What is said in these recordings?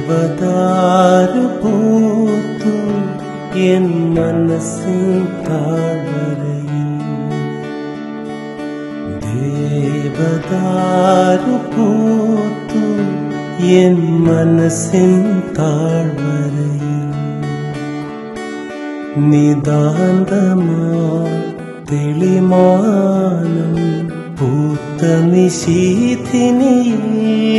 ദേവദാരു പൂത്തു എൻ മനസ്സിൻ താഴ്വരയിൽ ദേവദാരു പൂത്തു എൻ മനസ്സിൻ താഴ്വരയിൽ നിതാന്തമാ തെളിമാനം പൂത്ത നിശീഥിനിയിൽ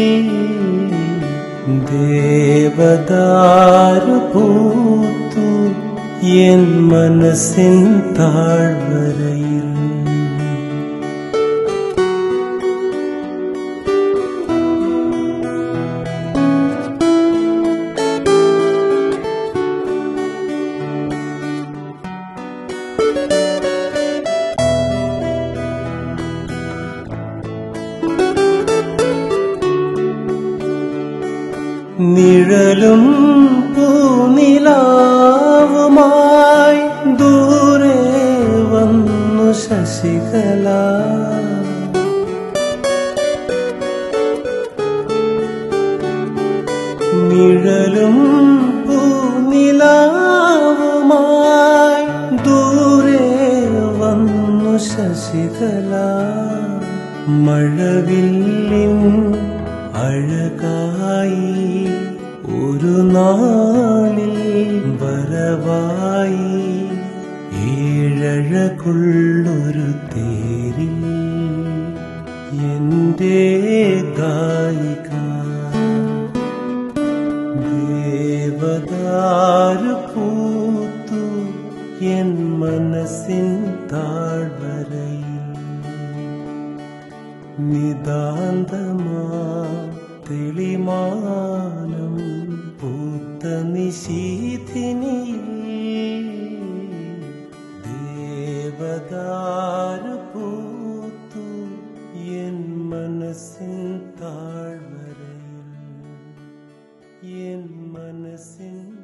ദേവദാരു പൂത്തു എൻ മനസ്സിൻ താഴ്വരയിൽ നിഴലും പൂനിലാവുമായി ദൂരെ വന്നു ശശികല നിഴലും പൂനിലാവുമായി ദൂരെ വന്നു ശശികല മഴവില്ലിൻ അഴകായി ഒരു നാളിൽ വരവായി ഏഴഴകുള്ളൊരു തേരിൽ എന്റെ ഗായിക ദേവദാരു പൂത്തു എൻ മനസ്സിൻ താഴ്വരയിൽ നിതാന്തമാ തെളിമാനം പൂത്ത നിശീഥിനിയിൽ ദേവദാരു പൂത്തു എൻ മനസ്സിൻ താഴ്വരയിൽ എൻ മനസ്സിൻ